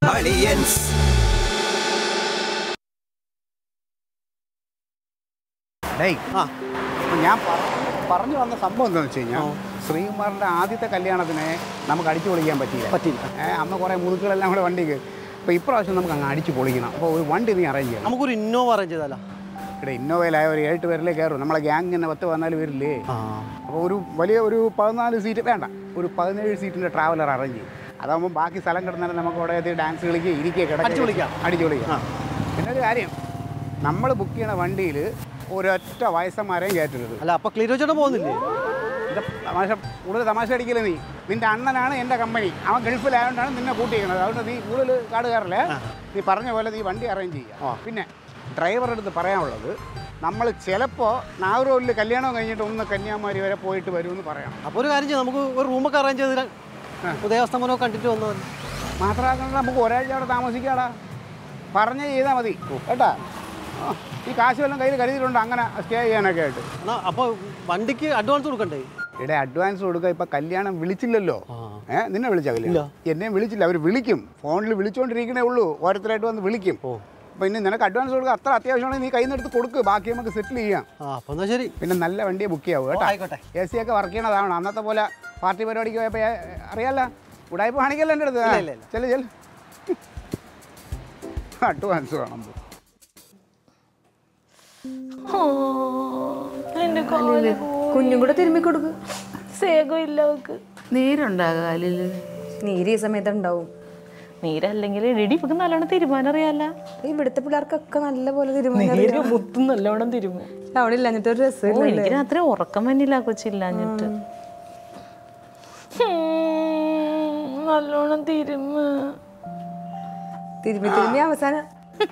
Aliens. ഡേയ് ആ അപ്പൊ ഞാൻ പറ- പറഞ്ഞു വന്ന സംഭവം എന്താണെന്ന് വെച്ച് കഴിഞ്ഞാൽ ശ്രീകുമാറിൻ്റെ ആദ്യത്തെ കല്യാണത്തിന് നമുക്ക് അടിച്ചു പൊളിക്കാൻ പറ്റിയില്ല പറ്റിയില്ല. ഏ, അന്ന് കുറേ മുതുക്കുകളെല്ലാം കൂടെ വണ്ടിക്ക് അപ്പോൾ ഇപ്രാവശ്യം നമുക്ക് അങ്ങ് അടിച്ചു പൊളിക്കണം അപ്പോൾ ഒരു വണ്ടി നീ അറേഞ്ച് ചെയ്യണം നമുക്കൊരു ഇന്നോവ അറേഞ്ച് ചെയ്താലോ ഇവിടെ ഇന്നോവയിലായ ഒരു ഏഴ് പേരിലേ കയറും നമ്മളെ ഗ്യാങ് തന്നെ പത്ത് പതിനാല് പേരില്ലേ ആ അപ്പോൾ ഒരു വലിയ ഒരു പതിനാല് സീറ്റ് വേണ്ട ഒരു പതിനേഴ് സീറ്റിൻ്റെ ട്രാവലർ അറേഞ്ച് ചെയ്യും അതാകുമ്പോൾ ബാക്കി സ്ഥലം കിടന്നാലും നമുക്ക് അവിടെ എത്തി ഡാൻസ് കളിക്കുക ഇരിക്കുക അടിച്ച് പൊളിക്കാം. അടിച്ചു പൊളിക്കാം പിന്നെ ഒരു കാര്യം നമ്മൾ ബുക്ക് ചെയ്യണ വണ്ടിയിൽ ഒരൊറ്റ വയസ്സന്മാരെയും കയറ്റരുത് അല്ല അപ്പൊ ക്ലീരോ ചേട്ടൻ പോകുന്നില്ലേ ഇത് തമാശ കൂടുതൽ തമാശ അടിക്കില്ല നീ നിന്റെ അണ്ണനാണ് എൻ്റെ കമ്പനി അവൻ ഗൾഫിലായതുകൊണ്ടാണ് നിന്നെ കൂട്ടിയിരിക്കുന്നത് അതുകൊണ്ട് നീ കൂടുതൽ കാട് കയറല്ലേ നീ പറഞ്ഞ പോലെ നീ വണ്ടി അറേഞ്ച് ചെയ്യുക പിന്നെ ഡ്രൈവറുടെ അടുത്ത് പറയാനുള്ളത് നമ്മൾ ചിലപ്പോൾ നാഗർകോവിലിൽ കല്യാണം കഴിഞ്ഞിട്ട് ഒന്ന് കന്യാകുമാരി വരെ പോയിട്ട് വരുമെന്ന് പറയണം അപ്പൊ ഒരു കാര്യം ചെയ്യാം നമുക്ക് ഒരു റൂമൊക്കെ അറേഞ്ച് ചെയ്ത് ഉദയാസ്തമനോ കണ്ടിട്ട് വന്നു മതി. മാത്രമല്ല നമുക്ക് ഒരാഴ്ച അവിടെ താമസിക്കാടാ പറഞ്ഞ് ചെയ്താൽ മതി കേട്ടാ ആ, ഈ കാശ് വല്ലതും കയ്യിൽ കരുതിയിട്ടുണ്ട് അങ്ങനെ സ്റ്റേ ചെയ്യാനൊക്കെ ആയിട്ട് എന്നാ അപ്പൊ വണ്ടിക്ക് അഡ്വാൻസ് കൊടുക്കണ്ടേ ഇവിടെ അഡ്വാൻസ് കൊടുക്കുക ഇപ്പം കല്യാണം വിളിച്ചില്ലല്ലോ ആ. ഏ നിന്നെ വിളിച്ച ഇല്ല. കല്യാണം എന്നെയും വിളിച്ചില്ല അവർ വിളിക്കും ഫോണിൽ വിളിച്ചുകൊണ്ടിരിക്കണേ ഉള്ളൂ ഓരോരുത്തരായിട്ട് വന്ന് വിളിക്കും ഓ അപ്പോൾ ഇനി നിനക്ക് അഡ്വാൻസ് കൊടുക്കുക അത്ര അത്യാവശ്യമാണെങ്കിൽ നീ കയ്യിൽ നിന്ന് എടുത്ത് കൊടുക്ക് ബാക്കി നമുക്ക് സെറ്റിൽ ചെയ്യാം ആ അപ്പൊ എന്നാ ശരി പിന്നെ നല്ല വണ്ടിയെ ബുക്ക് ചെയ്യാവൂ കേട്ടോ ആയിക്കോട്ടെ. എ സി ഒക്കെ വർക്ക് ചെയ്യണതാണ് അന്നത്തെ പോലെ പാർട്ടി പരിപാടിക്ക് പോയപ്പോൾ അറിയാലോ ഉടായ്പ കാണിക്കല്ലോ എൻ്റെ അടുത്ത് ഇല്ല, ഇല്ല, ഇല്ല. ചെല്ലു ചെല്ലു അഡ്വാൻസ് വേണം എന്റെ കാല് കുഞ്ഞും കൂടെ തിരുമ്മി കൊടുക്ക് സേകം ഇല്ല അവക്ക് നീരുണ്ടാകുക കാലില് നീര് ഈ സമയത്ത് ഉണ്ടാവും നീരല്ലെങ്കിൽ ഇടി ഇവക്ക് നല്ലോണം തീരുമാനം അറിയാല ഇവിടുത്തെ പിള്ളേർക്കൊക്കെ നല്ല പോലെ തീരുമാനം നീര് മുത്തും നല്ലോണം തിരുമു അവിടെ ഇല്ലാഞ്ഞിട്ട് ഒരു ഓ രസം എനിക്ക് രാത്രി ഉറക്കം വന്നില്ല കൊച്ചില്ലാഞ്ഞിട്ട് നല്ലോണം തിരുമ തിരുമ്മി തിരുമ്മി അവസാനം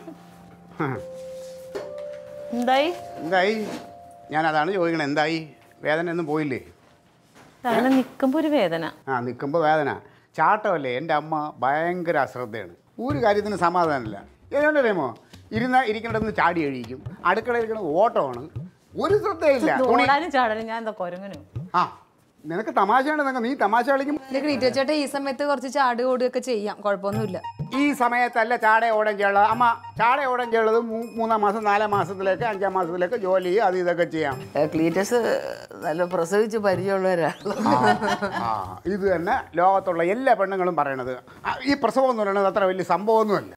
എന്തായി എന്തായി ഞാൻ അതാണ് ചോദിക്കണത് എന്തായി വേദന ഒന്നും പോയില്ലേ അങ്ങനെ നിക്കുമ്പോ ഒരു വേദന ആ നിൽക്കുമ്പോൾ വേദന ചാട്ടമല്ലേ എൻ്റെ അമ്മ ഭയങ്കര അശ്രദ്ധയാണ് ഒരു കാര്യത്തിന് സമാധാനമില്ല ഏതാണ്ടറിയുമോ ഇരുന്ന ഇരിക്കേണ്ടതെന്ന് ചാടി കഴിക്കും അടുക്കളയിൽ ഇരിക്കണത് ഓട്ടമാണ് ഒരു ശ്രദ്ധയില്ല തുണി ഓടാനും ചാടാനും ഞാൻ എന്താ കൊരങ്ങനും ആ നിനക്ക് തമാശയാണ് നിനക്ക് നീ തമാശ കളിക്കും ക്രീറ്റോ ചേട്ടാ ഈ സമയത്ത് കുറച്ച് ചാട് ഓടുകയൊക്കെ ചെയ്യാം കുഴപ്പമൊന്നുമില്ല ഈ സമയത്തല്ല ചാട ഓടം ചെയ്യുള്ളത് അമ്മ ചാട ഓടം ചെയ്യുള്ളത് മൂ- മൂന്നാം മാസം നാലാം മാസത്തിലേക്ക് അഞ്ചാം മാസത്തിലേക്ക് ജോലി അത് ഇതൊക്കെ ചെയ്യാം ക്ലീറ്റസ് നല്ല പ്രസവിച്ച് പരിചയമുള്ളവരാണ് ആ ഇത് തന്നെ ലോകത്തുള്ള എല്ലാ പെണ്ണുങ്ങളും പറയണത് ആ, ഈ പ്രസവം എന്ന് പറയുന്നത് അത്ര വലിയ സംഭവമൊന്നുമല്ല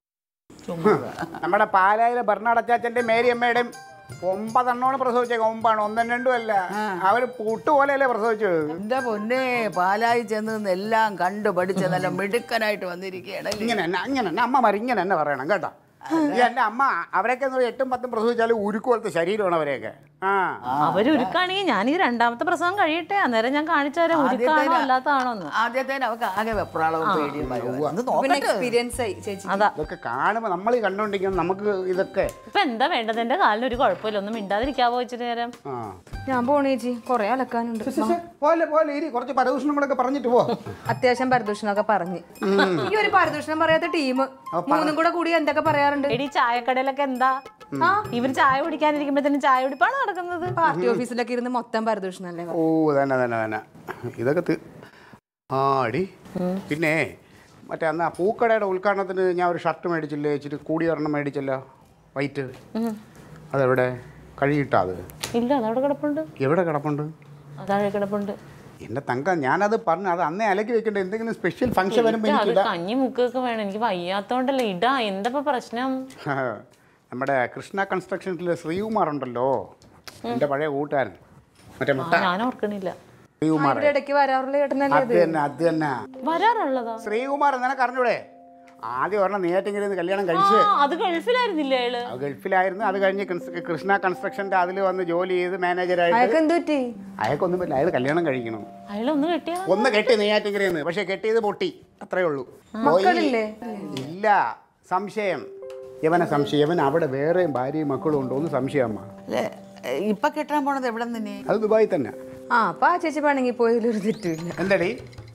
നമ്മുടെ പാലായിലെ ബർണാടച്ചാച്ചൻ്റെ മേരിയമ്മയുടെയും ഒമ്പതെണ്ണമാണ് പ്രസവിച്ചേക്ക ഒമ്പാണ് ഒന്നും രണ്ടും അല്ല അവർ പുട്ടുപോലെയല്ലേ പ്രസവിച്ചത് എൻ്റെ പൊന്നെ പാലായി ചെന്ന് നിന്ന് എല്ലാം കണ്ടു പഠിച്ച് നല്ല മിടുക്കനായിട്ട് വന്നിരിക്കുകയാണ് അല്ലേ? ഇങ്ങനെ തന്നെ അങ്ങനെ തന്നെ അമ്മമാർ ഇങ്ങനെ തന്നെ പറയണം കേട്ടോ ഈ എൻ്റെ അമ്മ അവരൊക്കെ എന്ന് പറഞ്ഞാൽ എട്ടും പത്തും പ്രസവിച്ചാലും ഉരുക്കുപോലത്തെ ശരീരമാണ് അവരെയൊക്കെ ആ അവര് ഉരുക്കാണെങ്കിൽ ഞാൻ ഈ രണ്ടാമത്തെ പ്രസവം കഴിയട്ടെ അന്നേരം ഞാൻ കാണിച്ചു തരാം ഉരുക്കാണോ അല്ലാത്താണോ എന്ന് ആദ്യത്തേന് അവർക്ക് ആകെ വെപ്രാളവും പേടിയും ഭയവും. ഇത് പിന്നെ നോക്കട്ടെ എക്സ്പീരിയൻസ് ആയി ചേച്ചി അതാ ഇതൊക്കെ കാണുമ്പോൾ നമ്മൾ ഈ കണ്ടുകൊണ്ടിരിക്കണം നമുക്ക് ഇതൊക്കെ ഇപ്പൊ എന്താ വേണ്ടത് എന്റെ കാലിന് ഒരു കുഴപ്പമില്ല ഒന്നും മിണ്ടാതിരിക്കാവോ ഇച്ചിരി നേരം ആ ഞാൻ പോണേ ചേച്ചി കൊറേ അലക്കാനുണ്ട് പോലെ പോലെ ഇരി കുറച്ച് പരദൂഷണങ്ങളൊക്കെ പറഞ്ഞിട്ട് പോ അത്യാവശ്യം പരദൂഷണമൊക്കെ പറഞ്ഞ് ഈ ഒരു പരദൂഷണം പറയാത്ത ടീം മൂന്നും കൂടെ കൂടി എന്തൊക്കെ പറയാറുണ്ട് എടി ചായക്കടയിലൊക്കെ എന്താ ഇവര് ചായ കുടിക്കാനിരിക്കുമ്പോഴത്തേനും ചായ കുടിപ്പാണ് നടക്കുന്നത് പാർട്ടി ഓഫീസിലൊക്കെ ഇരുന്ന് മൊത്തം പരദൂഷണല്ലേ ഓ തന്നെ തന്നെ തന്നെ ഇതൊക്കെ തി- ആ അടി പിന്നെ മറ്റേ അന്ന് ആ പൂക്കടയുടെ ഉദ്ഘാടനത്തിന് ഞാൻ ഒരു ഷർട്ട് മേടിച്ചില്ലേ ഇച്ചിരി കൂടി ഒരെണ്ണം മേടിച്ചല്ലോ വൈറ്റ് അതെവിടെ കഴുകിയിട്ടാ അത് ഇല്ല അതവിടെ കിടപ്പുണ്ട് എവിടെ കിടപ്പുണ്ട് അതാഴെ കിടപ്പുണ്ട് എൻ്റെ തങ്ക ഞാനത് പറഞ്ഞു അത് അന്നേ അലക്കി വെക്കണ്ടേ എന്തെങ്കിലും സ്പെഷ്യൽ ഫംഗ്ഷൻ വരുമ്പോൾ അത് എനിക്കിടാം കഞ്ഞി മുക്കൊക്കെ വേണം എനിക്ക് വയ്യാത്തോണ്ടല്ലേ ഇടാ എന്താ പ്രശ്നം നമ്മുടെ കൃഷ്ണ കൺസ്ട്രക്ഷൻസിലെ ശ്രീകുമാർ ഉണ്ടല്ലോ എൻ്റെ പഴയ കൂട്ടുകാരൻ മറ്റേ ആ, മുട്ട ഞാൻ ഓർക്കണില്ല ശ്രീകുമാർ ഇവിടെ ഇടയ്ക്ക് വരാറുള്ള ചേട്ടനല്ലേ അത് തന്നെ അത് തന്നെ വരാറുള്ളതാ ശ്രീകുമാർ നിനക്ക് അറിഞ്ഞൂടെ ആദ്യം ഒരെണ്ണം നേറ്റെങ്കിലും ഇരുന്ന് കല്യാണം കഴിച്ച് ആ അത് ഗൾഫിലായിരുന്നില്ലേ അയാള് അത് ഗൾഫിലായിരുന്നു അത് കഴിഞ്ഞ് കൃഷ്ണ- കൃഷ്ണ കൺസ്ട്രക്ഷൻ്റെ അതിൽ വന്ന് ജോലി ചെയ്ത് മാനേജറായിട്ട് അയാൾക്ക് എന്ത് പറ്റി അയാൾക്കൊന്നും പറ്റില്ല അയാൾ കല്യാണം കഴിക്കണം അയാളൊന്ന് കെട്ടിയാ ഒന്ന് കെട്ടി നെയ്യാറ്റിങ്കരയെന്ന് പക്ഷെ കെട്ടിയത് പൊട്ടി അത്രേ ഉള്ളൂ മക്കളില്ലേ? ഇല്ല സംശയം യവനെ സംശയം യവൻ അവിടെ വേറെയും ഭാര്യയും മക്കളും ഉണ്ടോ എന്ന് സംശയം അമ്മ അല്ലേ ഇപ്പൊ കെട്ടാൻ പോണത് എവിടെ നിന്നെ അത് ദുബായി തന്നെ ആ അപ്പൊ ആ ചേച്ചി പണങ്ങി പോയതിലൊരു തെറ്റുമില്ല എന്തടി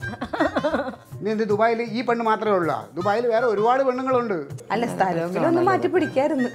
നീ എന്ത് ദുബായിൽ ഈ പെണ്ണ് മാത്രമേ ഉള്ളൂ ദുബായിൽ വേറെ ഒരുപാട് പെണ്ണുങ്ങളുണ്ട് അല്ല സ്ഥലമെങ്കിലും ഒന്ന് മാറ്റി പിടിക്കായിരുന്നു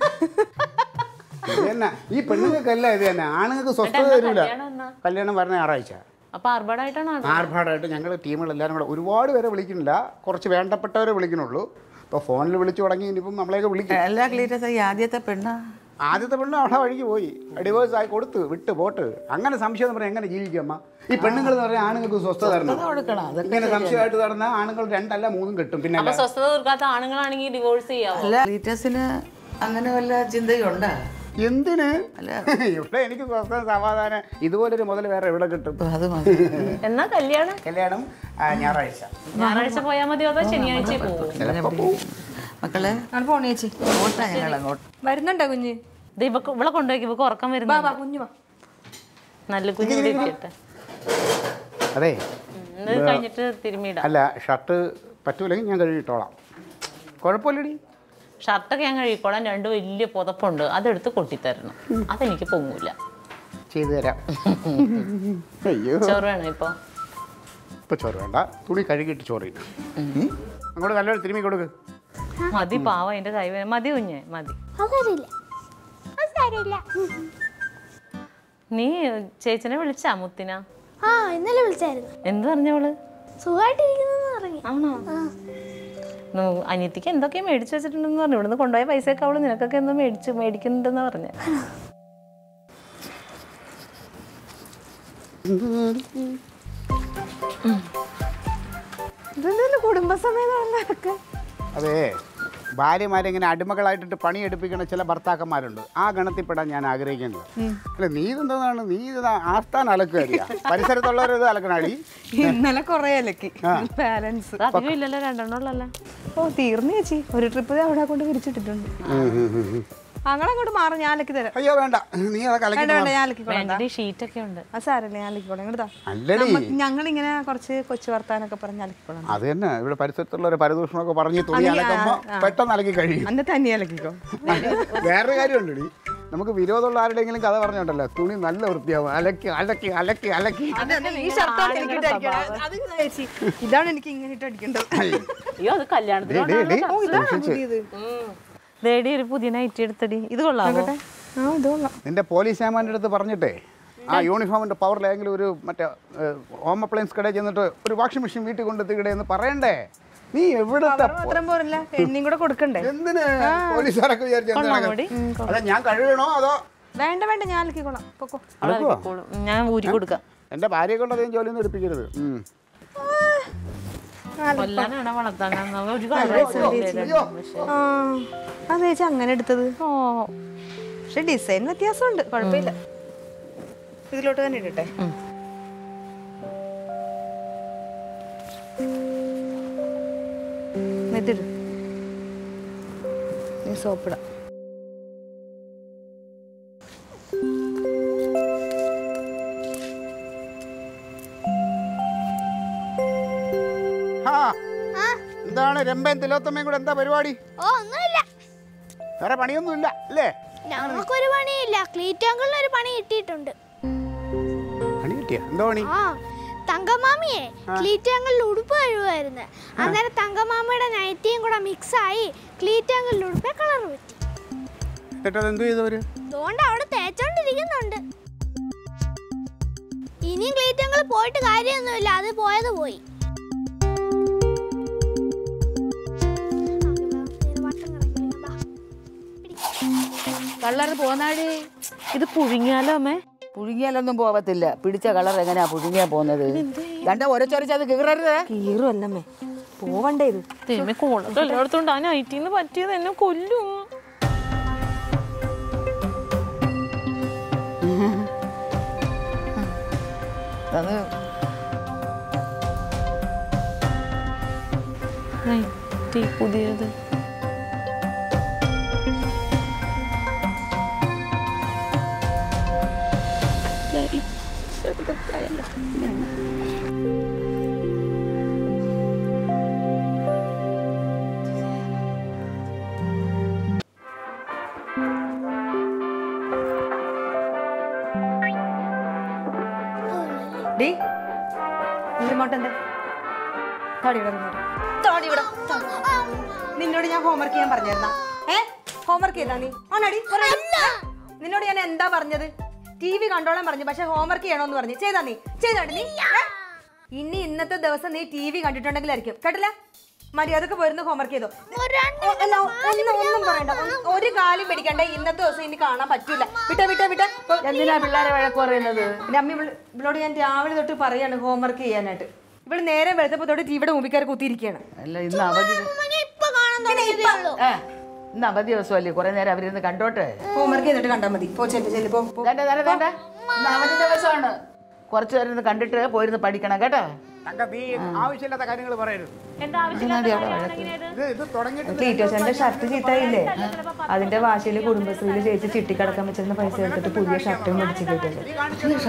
ഇത് തന്നെ ഈ പെണ്ണുങ്ങൾക്കല്ല ഇത് തന്നെ ആണുങ്ങൾക്ക് സ്വസ്ഥത തരൂല കല്യാണം എന്നാ? കല്യാണം പറഞ്ഞ ഞായറാഴ്ച അപ്പൊ ആർഭാടായിട്ടാണ് ആർഭാടമായിട്ട് ഞങ്ങൾ ടീമുകളെല്ലാവരും കൂടെ ഒരുപാട് പേരെ വിളിക്കുന്നില്ല കുറച്ച് വേണ്ടപ്പെട്ടവരെ വിളിക്കുന്നുള്ളൂ ഇപ്പോൾ ഫോണിൽ വിളിച്ചു തുടങ്ങി ഇനിയിപ്പം നമ്മളെയൊക്കെ വിളിക്കും എല്ലാ ക്ലീറ്റസ് ഈ ആദ്യത്തെ പെണ്ണാ ആദ്യത്തെ പെണ്ണ് അവിടെ വഴിക്ക് പോയി ഡിവോഴ്സ് ആയി കൊടുത്ത് വിട്ട് പോട്ട് അങ്ങനെ സംശയം എന്ന് പറഞ്ഞാൽ എങ്ങനെ ജീവിക്കും അമ്മ ഈ പെണ്ണുങ്ങൾ എന്ന് പറഞ്ഞാൽ ആണുങ്ങൾക്ക് സ്വസ്ഥത തരണം കൊടുക്കണം അതൊക്കെ ഇങ്ങനെ സംശയമായിട്ട് നടന്നാൽ ആണുങ്ങൾ രണ്ടല്ല മൂന്നും കിട്ടും പിന്നെ അപ്പൊ സ്വസ്ഥത തീർക്കാത്ത ആണുങ്ങളാണെങ്കിൽ ഡിവോഴ്സ് ചെയ്യാവോ അല്ല ക്ലീറ്റസിന് അങ്ങനെ വല്ല ചിന്തയുണ്ടാ എന്തിന് ഇവിടെ എനിക്ക് സ്വസ്ഥത സമാധാനം ഇതുപോലൊരു മുതൽ വേറെ എവിടെ കിട്ടും അത് മതി എന്നാ കല്യാണം കല്യാണം ആ, ഞായറാഴ്ച ഞായറാഴ്ച പോയാൽ മതിയോ അതോ ശനിയാഴ്ച പോകും ചിലപ്പോ പോവും. മക്കളെ ആണ് പോണേ ചേച്ചി ഓട്ടാ ഞങ്ങൾ അങ്ങോട്ട് വരുന്നുണ്ടോ കുഞ്ഞ് ഇത് ഇവക്ക് ഇവിടെ കൊണ്ടുപോയി ഇവക്ക് ഉറക്കം വാ വരുന്നു വാ കുഞ്ഞു വാ നല്ല കുഞ്ഞു കൂടി ഇരിക്കട്ടെ അതെ ഉം, ഇത് കഴിഞ്ഞിട്ട് തിരുമ്മിയിടാം അല്ല ഷർട്ട് പറ്റൂലെങ്കിൽ ഞാൻ കഴുകിയിട്ടോളാം കുഴപ്പമില്ലടി ഷർട്ടൊക്കെ ഞാൻ കഴിക്കോളാം രണ്ട് വലിയ പുതപ്പുണ്ട് അതെടുത്ത് കൊട്ടിത്തരണം അതെനിക്ക് പൊങ്ങൂല ചെയ്തു തരാം അയ്യോ ചോറ് വേണം ഇപ്പൊ ഇപ്പൊ ചോറ് വേണ്ട തുണി കഴുകിയിട്ട് ചോറ് ഇട്ടു അങ്ങോട്ട് നല്ലൊരു തിരുമ്മി കൊടുക്ക് മതി പാവ എന്റെ കൈ വേദന. മതി കുഞ്ഞെ മതി അതറിയില്ല അത് സാരമില്ല നീ ചേച്ചനെ വിളിച്ചാ മുത്തിന ആ ഇന്നലെ വിളിച്ചായിരുന്നു എന്ത് പറഞ്ഞവള് സുഖമായിട്ടിരിക്കുന്നു പറഞ്ഞു ആണോ നോ- അനിയത്തിക്ക് എന്തൊക്കെയാ മേടിച്ചു വെച്ചിട്ടുണ്ടെന്ന് പറഞ്ഞു ഇവിടുന്ന് കൊണ്ടുപോയ പൈസയൊക്കെ അവള് നിനക്കൊക്കെ എന്തോ മേടിച്ചു മേടിക്കുന്നുണ്ടെന്ന് പറഞ്ഞ ഇതെന്തായാലും കുടുംബസമേതമൊക്കെ അതെ ഭാര്യമാരെ ഇങ്ങനെ അടിമകളായിട്ടിട്ട് പണിയെടുപ്പിക്കുന്ന ചില ഭർത്താക്കന്മാരുണ്ട് ആ ഗണത്തിൽപ്പെടാൻ ഞാൻ ആഗ്രഹിക്കുന്നത് അല്ല നീ ഇതെന്താണ് നീ ഇത് ആസ്ഥാൻ അലക്കുകയറിയാ പരിസരത്തുള്ളവർ ഇത് അലക്കണാടി ഇന്നലെ കൊറേ അലക്കി ബാലൻസ് അധികം ഇല്ലല്ലോ രണ്ടെണ്ണം ഉള്ളല്ലോ ഓ തീർന്നു ചേച്ചി ഒരു ട്രിപ്പ് അവിടെ കൊണ്ട് വിരിച്ചിട്ടിട്ടുണ്ട് അങ്ങനെ അങ്ങോട്ട് മാറും ഞാൻ അലക്കി തരാം അയ്യോ വേണ്ട നീ അതൊക്കെ വേണ്ട അലക്കി വേണ്ട ഞാൻ അലക്കിക്കോളാം വേണ്ടി ഷീറ്റൊക്കെ ഉണ്ട് ആ സാരല്ലേ ഞാൻ അലക്കിക്കോളാം ഇങ്ങോട്ടാ അല്ലടി ഞങ്ങൾ ഇങ്ങനെ കുറച്ച് കൊച്ചു വർത്താനൊക്കെ പറഞ്ഞ് അലക്കിക്കോളാം അത് തന്നെ ഇവിടെ പരിസരത്തുള്ളവർ പരദൂഷണമൊക്കെ പറഞ്ഞ് തുണി അലക്കുമ്പോൾ പെട്ടെന്ന് അലക്കി കഴിയും അന്ന് തന്നെ അലക്കിക്കോ വേറൊരു കാര്യമുണ്ടടി നമുക്ക് വിരോധമുള്ള ആരുടെയെങ്കിലും കഥ പറഞ്ഞോണ്ടല്ലോ തുണി നല്ല വൃത്തിയാവും അലക്കി അലക്കി അലക്കി അലക്കി ഈ ഷർട്ടാണ് എനിക്ക് ഇട്ട് അടിക്കണത്. അത് ഇതാ ചേച്ചി ഇതാണ് എനിക്ക് ഇങ്ങനെ ഇട്ട് അടിക്കേണ്ടത് അയ്യോ അത് കല്യാണത്തിന് ഡേ, ഡേ, കൊണ്ടാണല്ലോ സൂക്ഷിച്ച്. പുതിയത് ദേടി ഒരു പുതിയ നൈറ്റി എടുത്തടി ഇത് കൊള്ളാമോ ആ ഇത് കൊള്ളാം നിന്റെ പോലീസ് സാമാൻ്റെ അടുത്ത് പറഞ്ഞിട്ടേ ആ യൂണിഫോമിന്റെ പവറിലെങ്കിലും ഒരു മറ്റേ ഹോം അപ്ലയൻസ് കടയിൽ ചെന്നിട്ട് ഒരു വാഷിംഗ് മെഷീൻ വീട്ടിൽ കൊണ്ടെത്തിക്കടേ എന്ന് പറയണ്ടേ നീ എവിടുത്തെ അവർ മാത്രം പോരല്ല എണ്ണയും കൂടെ കൊടുക്കണ്ടേ എന്തിന് പോലീസുകാരൊക്കെ വിചാരിച്ചു കൊള്ളാമോടി? അതെ ഞാൻ കഴുകണോ അതോ വേണ്ട വേണ്ട ഞാൻ അലക്കിക്കോളാം പൊക്കോ അലക്കുവോ? ഞാൻ ഊരി കൊടുക്കാം എന്റെ ഭാര്യയെ കൊണ്ട് അധികം ജോലിയൊന്നും എടുപ്പിക്കരുത് ഉം. കൊല്ലാനാണോ വളർത്താനാണോ ഒരു കളർ അയ്യോ ആ അത് ചേച്ചി അങ്ങനെ എടുത്തത് ഓ പക്ഷെ ഡിസൈൻ വ്യത്യാസമുണ്ട് കുഴപ്പമില്ല ഇതിലോട്ട് തന്നെ ഇടട്ടെ ഇതിട് നീ സോപ്പിടാം ആ എന്താണ് രമ്പയും തിലോത്തമ്മയും കൂടെ എന്താ പരിപാടി ഓ ഒന്നുമില്ല വേറെ പണിയൊന്നുമില്ല അല്ലേ ഞങ്ങൾക്കൊരു പണിയില്ല ക്ലീറ്റ് അങ്കിളിന് ഒരു പണി കിട്ടിയിട്ടുണ്ട് പണി കിട്ടിയ എന്തോ പണി ആ തങ്കമാമിയെ ക്ലീറ്റ് അങ്കിളിൽ ഉടുപ്പ് കഴിവായിരുന്നു അന്നേരം തങ്കമാമിയുടെ നൈറ്റിയും കൂടെ മിക്സ് ആയി ക്ലീറ്റ് അങ്കിളിൽ ഉടുപ്പ് കളർ പറ്റി എന്നിട്ട് അത് എന്തു ചെയ്തവര് അതുകൊണ്ട് അവിടെ തേച്ചോണ്ടിരിക്കുന്നുണ്ട് ഇനിയും ക്ലീറ്റ് അങ്കിൾ പോയിട്ട് കാര്യമൊന്നുമില്ല അത് പോയത് പോയി വട്ടം കറക്കി വാ. കളർ പോന്നാടി ഇത് പുഴുങ്ങിയാലോ അമ്മേ പുഴുങ്ങിയാലൊന്നും പോവത്തില്ല പിടിച്ച കളർ എങ്ങനെയാ പുഴുങ്ങിയാ പോകുന്നത് രണ്ട ഒരച്ചൊരച്ച് അത് കീറരുത് കീറുമല്ലമ്മേ പോവണ്ടേ ഇത് ദൈവമേ കോളൊക്കെ എല്ലായിടത്തും ഉണ്ട് ആ നൈറ്റിന്ന് പറ്റിയത് എന്നെ കൊല്ലും അത് നൈറ്റി പുതിയത് ഡി റിമോട്ട് എന്തേ താടിയുടെ റിമോട്ട് താടിയുടെ നിന്നോട് ഞാൻ ഹോംവർക്ക് ചെയ്യാൻ പറഞ്ഞിരുന്ന ഏ ഹോംവർക്ക് ചെയ്താ നീ ആണോടി നിന്നോട് ഞാൻ എന്താ പറഞ്ഞത് ടി വി കണ്ടോളാൻ പറഞ്ഞു പക്ഷെ ഹോംവർക്ക് ചെയ്യണമെന്ന് പറഞ്ഞു ചെയ്താ നീ ചെയ്താടി നീ ഏ? ഇനി ഇന്നത്തെ ദിവസം നീ ടി വി കണ്ടിട്ടുണ്ടെങ്കിലായിരിക്കും കേട്ടില്ല മര്യാദക്ക് പോയിരുന്ന് ഹോംവർക്ക് ചെയ്തോ ഒ- അല്ല, ഒന്നും ഒന്നും പറയണ്ട ഒന്ന് ഒരു കാലും പിടിക്കണ്ട ഇന്നത്തെ ദിവസം ഇനി കാണാൻ പറ്റൂല വിട്ട വിട്ട വിട്ട ഇപ്പൊ എന്തിനാ പിള്ളേരെ വഴക്ക് പറയുന്നത് എന്റെ അമ്മ ഇവള് ഇവളോട് ഞാൻ രാവിലെ തൊട്ട് പറയാണ് ഹോംവർക്ക് ചെയ്യാനായിട്ട് ഇവള് നേരെ വെളുത്തപ്പോ തൊട്ട് ടിവിയുടെ മുമ്പിൽ കുത്തിയിരിക്കുകയാണ് അല്ല ഇന്ന് അവധി ദി- ഞാൻ ഇപ്പൊ കാണാൻ തുടങ്ങിയതേ ഉള്ളൂ ഏ, ഇന്ന് അവധി ദിവസമല്ലേ കുറെ നേരം അവരിന്ന് കണ്ടോട്ടെ ഹോംവർക്ക് ചെയ്തിട്ട് കണ്ടാൽ മതി പോ ചെല്ലു ചെല്ലു പോ പോ. വേണ്ട വേണ്ട വേണ്ട ഇന്ന് അവധി ദിവസമാണ് കുറച്ചു നേരം ഇരുന്ന് കണ്ടിട്ട് പോയിരുന്ന് പഠിക്കണം കേട്ടോ തങ്ക നീ ആവശ്യമില്ലാത്ത കാര്യങ്ങൾ പറയരുത് എന്താ ആവശ്യമില്ലാത്ത കാര്യമാണ് ഇങ്ങനെ ഇത്? ഇത് ഇത് തുടങ്ങിയിട്ട് ക്ലീറ്റോച്ചന്റെ ഷർട്ട് ചീത്തയില്ലേ അതിന്റെ വാശിയിൽ കുടുംബശ്രീയിൽ ചേച്ചി ചിട്ടിക്കടക്കാൻ വെച്ചിരുന്ന പൈസ എടുത്തിട്ട് പുതിയ ഷർട്ടും മേടിച്ച് കിട്ടുന്നത് നീ കാണിച്ചത്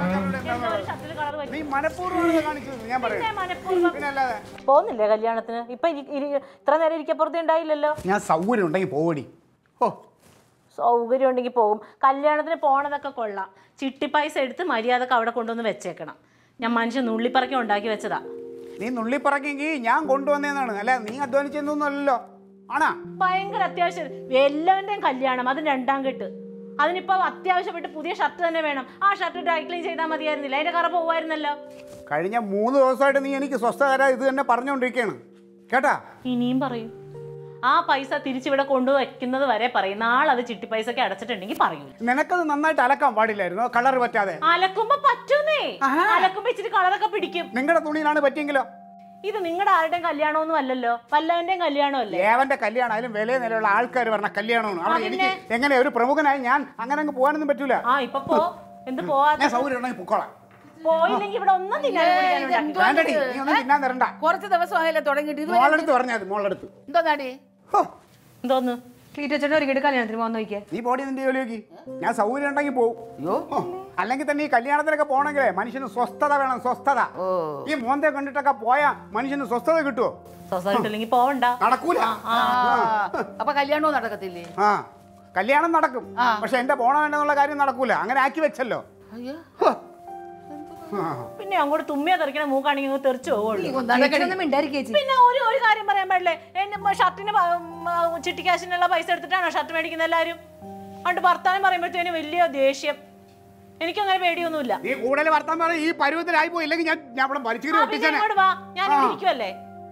നീ മനഃപൂർവ്വം ഇത് കാണിച്ചത് ഞാൻ പറയുന്നത് പിന്നെ അല്ലാതെ പോകുന്നില്ലേ കല്യാണത്തിന് ഇപ്പൊ ഇരി- ഇരി- ഇത്ര നേരം ഇരിക്കപ്പുറത്ത് ഉണ്ടായില്ലല്ലോ ഞാൻ സൗകര്യം ഉണ്ടെങ്കിൽ പോവടി ഓ സൗകര്യം ഉണ്ടെങ്കിൽ പോകും കല്യാണത്തിന് പോണതൊക്കെ കൊള്ളാം ചിട്ടി പൈസ എടുത്ത് മര്യാദക്ക് അവിടെ കൊണ്ടുവന്ന് വെച്ചേക്കണം ഞാൻ മനുഷ്യൻ നുള്ളിപ്പറക്കി ഉണ്ടാക്കി വെച്ചതാ നീ നുള്ളിപ്പറക്കെങ്കിൽ ഞാൻ കൊണ്ടുവന്നേന്നാണ് അല്ല നീ അധ്വാനിച്ചെന്നൊന്നുമല്ലല്ലോ ആണാ ഭയങ്കര അത്യാവശ്യം എല്ലാവരുടെയും കല്യാണം അത് രണ്ടാം കെട്ട് അതിനിപ്പോ അത്യാവശ്യപ്പെട്ട് പുതിയ ഷർട്ട് തന്നെ വേണം ആ ഷർട്ട് ഡ്രൈ ക്ലീൻ ചെയ്താൽ മതിയായിരുന്നില്ല അതിന്റെ കറ പോവായിരുന്നല്ലോ കഴിഞ്ഞ മൂന്ന് ദിവസമായിട്ട് നീ എനിക്ക് സ്വസ്ഥ തരാ ഇത് തന്നെ പറഞ്ഞുകൊണ്ടിരിക്കുകയാണ് കേട്ടാ ഇനിയും പറയും ആ പൈസ തിരിച്ചിവിടെ കൊണ്ടുവയ്ക്കുന്നത് വരെ പറയും നാളെ അത് ചിട്ടി പൈസക്ക് അടച്ചിട്ടുണ്ടെങ്കിൽ പറയൂ നിനക്കത് നന്നായിട്ട് അലക്കാൻ പാടില്ലായിരുന്നു കളർ പറ്റാതെ അലക്കുമ്പോ പറ്റൂന്നേ അലക്കുമ്പോ ഇച്ചിരി കളറൊക്കെ പിടിക്കും നിങ്ങളുടെ തുണിയിലാണ് പറ്റിയെങ്കിലോ ഇത് നിങ്ങളുടെ ആരുടെയും കല്യാണമൊന്നും അല്ലല്ലോ വല്ലവന്റെയും കല്യാണമല്ലേ ഏവന്റെ കല്യാണം അതിലും വില നിലയുള്ള ആൾക്കാർ പറഞ്ഞ കല്യാണമാണ് അവിടെ എനിക്ക് എങ്ങനെ ഒരു പ്രമുഖനായി ഞാൻ അങ്ങനെ അങ്ങ് പോകാനൊന്നും പറ്റൂല ആ ഇപ്പൊ പോ എന്ത് പോവാ ഞാൻ സൗകര്യം ഉണ്ടെങ്കിൽ പൊക്കോളാം പോയില്ലെങ്കിൽ ഇവിടെ ഒന്നും തിന്നാനും കുടിക്കാനും ഉണ്ടാക്കില്ല. വേണ്ടടി നീ ഒന്നും തിന്നാൻ തരണ്ട കുറച്ച് ദിവസമായല്ലേ തുടങ്ങിയിട്ട് ഇത് മോളെടുത്ത് പറഞ്ഞത് മോളെടുത്ത് എന്താ നാടി ഹോ, എന്തോന്ന് ക്ലീറ്റോച്ചന്റെ ഒരുക്കിട്ട് കല്യാണത്തിന് പോകാൻ നോക്കിയേ നീ പോടി നിന്റെ ജോലിയൊക്കെ ഞാൻ സൗകര്യം ഉണ്ടെങ്കിൽ പോകും അയ്യോ ഓ, അല്ലെങ്കിൽ തന്നെ ഈ കല്യാണത്തിനൊക്കെ പോകണമെങ്കിലേ മനുഷ്യന് സ്വസ്ഥത വേണം സ്വസ്ഥത ഓ ഈ മോന്തെ കണ്ടിട്ടൊക്കെ പോയാ മനുഷ്യന് സ്വസ്ഥത കിട്ടുമോ സ്വസ്ഥമായിട്ട് ഇല്ലെങ്കിൽ പോവണ്ട നടക്കൂല ആ അപ്പൊ കല്യാണവും നടക്കത്തില്ലേ ആ കല്യാണം നടക്കും പക്ഷെ എന്റെ പോണം വേണ്ടെന്നുള്ള കാര്യം നടക്കൂല അങ്ങനെ ആക്കി വെച്ചല്ലോ അയ്യോ ഹോ. ആ. പിന്നെ അങ്ങോട്ട് തുമ്മിയാ തെറിക്കണ മൂക്കാണെങ്കിൽ അങ്ങ് തെറിച്ചു പോവുള്ളൂ ഒന്നും മിണ്ടായിരിക്കും ചേച്ചി പിന്നെ ഒരു ഒരു കാര്യം പറയാൻ പാടില്ലേ എന്റെ മ- ഷർട്ടിന് പ- മ- ചിട്ടി കാശിനുള്ള പൈസ എടുത്തിട്ടാണോ ഷർട്ട് മേടിക്കുന്ന എല്ലാവരും അതുകൊണ്ട് ഭർത്താനം പറയുമ്പോഴത്തേന് വലിയ ദേഷ്യം എനിക്കങ്ങനെ പേടിയൊന്നുമില്ല നീ കൂടുതൽ വർത്താൻ പറ ഈ പരുവത്തിലായി പോയി ഇല്ലെങ്കിൽ ഞാൻ ഞാൻ ഇവിടെ വലിച്ചു ആ, പിന്നെ ഇങ്ങോട്ട് വാ ഞാൻ ഇവിടെ ഇരിക്കുവല്ലേ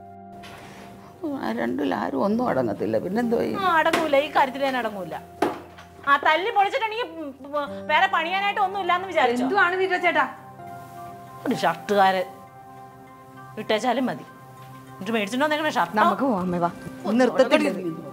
ആ, രണ്ടിൽ ആരും ഒന്നും അടങ്ങത്തില്ല പിന്നെന്തോ ചെയ്യും ആ അടങ്ങൂല ഈ കാര്യത്തിൽ ഞാൻ അടങ്ങൂല ആ തല്ലി പൊളിച്ചിട്ടുണ്ടെങ്കിൽ ഉം, ഉം, വേറെ പണിയാനായിട്ട് ഒന്നും ഇല്ലാന്ന് വിചാരിച്ചു എന്തുവാണ് ക്ലീറ്റോച്ചേട്ടാ ഒരു ഷർട്ടുകാരൻ ഇട്ടേച്ചാലും മതി എന്നിട്ട് മേടിച്ചിട്ടോ നിങ്ങളുടെ ഷർട്ട് നമുക്ക് പോവാം അമ്മേ വാ നിർത്തത്തില്ല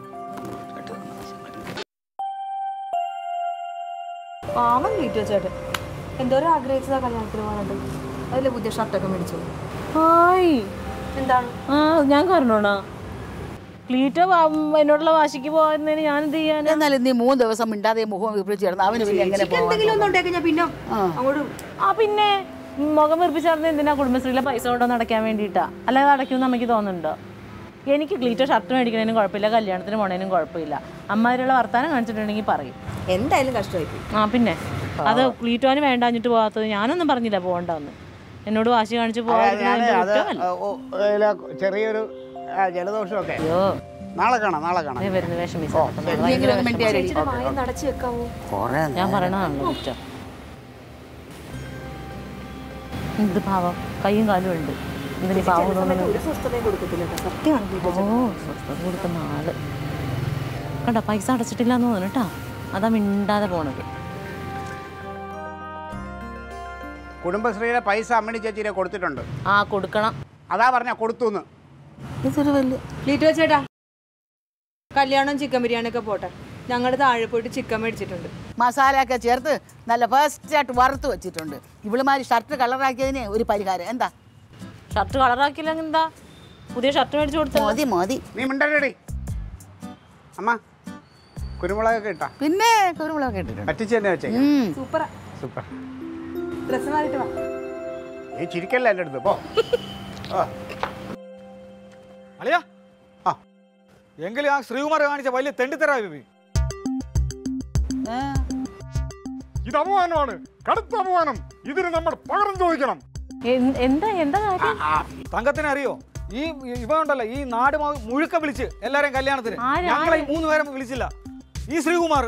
പാവം ക്ലീറ്റോച്ചേട്ടൻ എന്തോരം ആഗ്രഹിച്ചതാ കല്യാണത്തിന് പോകാനുണ്ട് അതിലെ പുതിയ ഷർട്ടൊക്കെ മേടിച്ചു ഹായ് എന്താണ് ആ ഞാൻ കാരണോണോ ക്ലീറ്റോ വാ- എന്നോടുള്ള വാശിക്ക് പോകുന്നതിന് ഞാൻ എന്ത് ചെയ്യാനാ എന്നാലും നീ മൂന്ന് ദിവസം മിണ്ടാതെ മുഖം വിപ്പിച്ച് കിടന്ന് അവന് പിന്നെ എങ്ങനെ പോവാൻ എന്തെങ്കിലും ഒന്നും ഉണ്ടാക്കി ഞാൻ പിന്നെ അങ്ങോട്ട് ആ പിന്നെ മുഖം വീർപ്പിച്ചാർന്ന് എന്തിനാ കുടുംബശ്രീയിലെ പൈസ കൊണ്ടുവന്ന് അടയ്ക്കാൻ വേണ്ടിയിട്ടാ അല്ലാതെ അടയ്ക്കുമെന്ന് നമുക്ക് തോന്നുന്നുണ്ടോ എനിക്ക് ക്ലീറ്റോ ഷർട്ട് മേടിക്കുന്നതിനും കുഴപ്പമില്ല കല്യാണത്തിന് പോണതിനും കുഴപ്പമില്ല അമ്മാതിരിയുള്ള വർത്താനം കാണിച്ചിട്ടുണ്ടെങ്കിൽ പറയും എന്തായാലും കഷ്ടമായി പോയി ആ പിന്നെ അത് ക്ലീറ്റോന് വേണ്ടാഞ്ഞിട്ട് പോകാത്തത് ഞാനൊന്നും പറഞ്ഞില്ല പോകണ്ടെന്ന് എന്നോട് വാശി കാണിച്ച് ഞാൻ പോകാതിരുന്നത് അത് കുറ്റമല്ല ഓ, ഇതില ചെറിയൊരു ആ, ജലദോഷമൊക്കെ അയ്യോ നാളെ കാണാം നാളെ കാണാം ദേ വരുന്നു വിഷമിച്ചു നീയെങ്കിലും ഒന്ന് മിണ്ടിയാലടി. വായ നടച്ചു വെക്കാവോ കുറേ ഞാൻ പറയണതാണല്ലോ കുറ്റം ഇത് പാവം കൈയും കാലും ഉണ്ട് എന്തിനീ പാവം തോന്നുന്നു ഒരു സ്വസ്ഥതയും കൊടുക്കത്തില്ല കേട്ടോ. സത്യമാണ് ക്ലീറ്റോച്ചേട്ടൻ. ഓ സ്വസ്ഥത കൊടുക്കുന്ന ആള് കണ്ടോ പൈസ അടച്ചിട്ടില്ല എന്ന് തോന്നുന്നു കേട്ടോ അതാ മിണ്ടാതെ പോണത് കുടുംബശ്രീയുടെ പൈസ അമ്മണി ചേച്ചിയെ കൊടുത്തിട്ടുണ്ട് ആ കൊടുക്കണം അതാ പറഞ്ഞ കൊടുത്തു എന്ന് ഇതൊരു വലിയ ക്ലീറ്റോ ചേട്ടാ കല്യാണം ചിക്കൻ ബിരിയാണി ഒക്കെ പോട്ടെ ഞങ്ങൾ താഴെ പോയിട്ട് ചിക്കൻ മേടിച്ചിട്ടുണ്ട് മസാലയൊക്കെ ചേർത്ത് നല്ല ഫസ്റ്റ് ആയിട്ട് വറുത്ത് വെച്ചിട്ടുണ്ട് ഇവളുമാര് ഷർട്ട് കളറാക്കിയതിന് ഒരു പരിഹാരം എന്താ ഷർട്ട് കളറാക്കിയില്ലെങ്കിൽ എന്താ പുതിയ ഷർട്ട് മേടിച്ചു കൊടുത്തത് മോതി മോതി നീ മിണ്ടടി അമ്മ കുരുമുളകൊക്കെ ഇട്ടാ പിന്നെ കുരുമുളകൊക്കെ ഇട്ടിട്ടുണ്ട് പറ്റിച്ച് തന്നെ വെച്ചേ ഉം. സൂപ്പറാ സൂപ്പർ ഡ്രസ്സ് മാറിയിട്ട് വാ നീ ചിരിക്കല്ല എൻ്റെ അടുത്ത് പോ ആ അളിയാ ആ. എങ്കിലും ആ ശ്രീകുമാർ കാണിച്ച വലിയ തെണ്ടിത്തരാ ബിബി ഏ, ഇത് അപമാനമാണ് കടുത്ത അപമാനം ഇതിന് നമ്മൾ പകരം ചോദിക്കണം എൻ- എന്താ എന്താ കാര്യം തങ്കത്തിന് അറിയോ ഈ ഇവ ഉണ്ടല്ലോ ഈ നാട് മു- മുഴുക്ക വിളിച്ച് എല്ലാരെയും കല്യാണത്തിന് ആര്, ഞങ്ങളെ ഈ മൂന്ന് പേരെ വിളിച്ചില്ല ഈ ശ്രീകുമാർ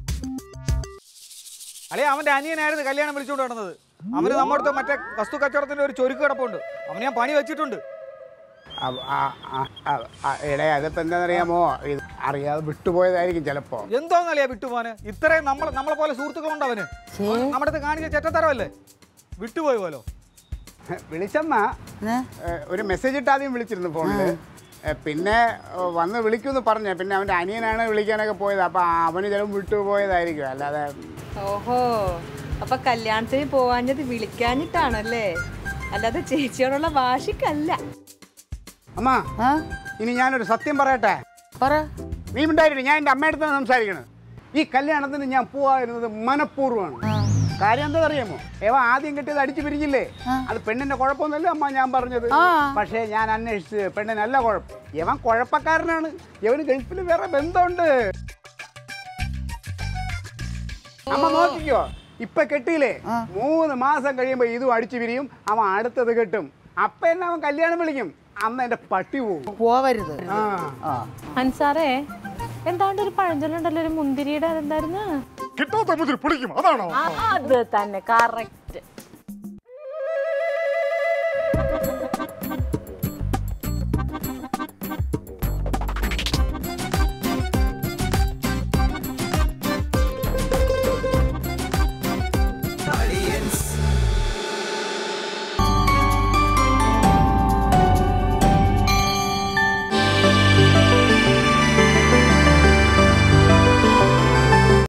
അളിയ അവന്റെ അനിയനായിരുന്നു കല്യാണം വിളിച്ചുകൊണ്ട് നടന്നത് അവന് നമ്മുടെ അടുത്ത് മറ്റേ വസ്തു കച്ചവടത്തിന്റെ ഒരു ചൊരുക്ക് കിടപ്പുണ്ട് അവന് ഞാൻ പണി വെച്ചിട്ടുണ്ട് ആ- ആ- ആ- ആ- ആ- എടേ അതിപ്പോൾ എന്താണെന്നറിയാമോ ഇത് അറിയാതെ വിട്ടുപോയതായിരിക്കും ചിലപ്പോൾ എന്തോന്നല്ലേ വിട്ടുപോകാന് ഇത്രയും നമ്മൾ നമ്മളെ പോലെ സുഹൃത്തുക്കളുണ്ട് അവന് അവൻ നമ്മുടെ അടുത്ത് കാണിച്ച ചെറ്റത്തരമല്ലേ വിട്ടുപോയി പോലോ വിളിച്ചമ്മ ഏ? ഏ, ഒരു മെസ്സേജ് ഇട്ട് ആദ്യം വിളിച്ചിരുന്നു ഫോണിൽ പിന്നെ ഏ, വന്ന് വിളിക്കുമെന്ന് പറഞ്ഞു പിന്നെ അവൻ്റെ അനിയനാണ് വിളിക്കാനൊക്കെ പോയത് അപ്പം അവന് ചിലപ്പോൾ വിട്ടുപോയതായിരിക്കും അല്ലാതെ ഓഹോ അപ്പൊ കല്യാണത്തിന് പോവാഞ്ഞത് വിളിക്കാഞ്ഞിട്ടാണല്ലേ അല്ലാതെ ചേച്ചിയോടുള്ള വാശിക്കല്ല അമ്മ ഇനി ഞാനൊരു സത്യം പറയട്ടെ പറ നീ ഉണ്ടായിരുന്നു ഞാൻ എൻ്റെ അമ്മയുടെ അടുത്താണ് സംസാരിക്കണത് ഈ കല്യാണത്തിന് ഞാൻ പോവാതിരുന്നത് മനഃപൂർവ്വമാണ് കാര്യം എന്താ അറിയാമോ ഏവ ആദ്യം കിട്ടിയത് അടിച്ചു പിരിഞ്ഞില്ലേ അത് പെണ്ണിന്റെ കുഴപ്പമൊന്നുമല്ല അമ്മ ഞാൻ പറഞ്ഞത് പക്ഷേ ഞാൻ അന്വേഷിച്ച് പെണ്ണിനല്ല കുഴപ്പം ഇവൻ കുഴപ്പക്കാരനാണ് ഇവന് ഗൾഫിൽ വേറെ ബന്ധമുണ്ട് അമ്മ നോക്കിക്കോ ഇപ്പൊ കെട്ടിയില്ലേ മൂന്ന് മാസം കഴിയുമ്പോ ഇതും അടിച്ചു പിരിയും അവൻ അടുത്തത് കെട്ടും അപ്പൊ എന്നെ അവൻ കല്യാണം വിളിക്കും അന്ന് എന്റെ പട്ടി പോവും പോവരുത് ആ ആ അൻസാറേ എന്താണ്ട് ഒരു പഴഞ്ചൊല്ലുണ്ടല്ലോ ഒരു മുന്തിരിയുടെ അതെന്തായിരുന്നു കിട്ടാത്ത മുതിരി പിടിക്കും അതാണോ ആ, അത് തന്നെ കറക്റ്റ്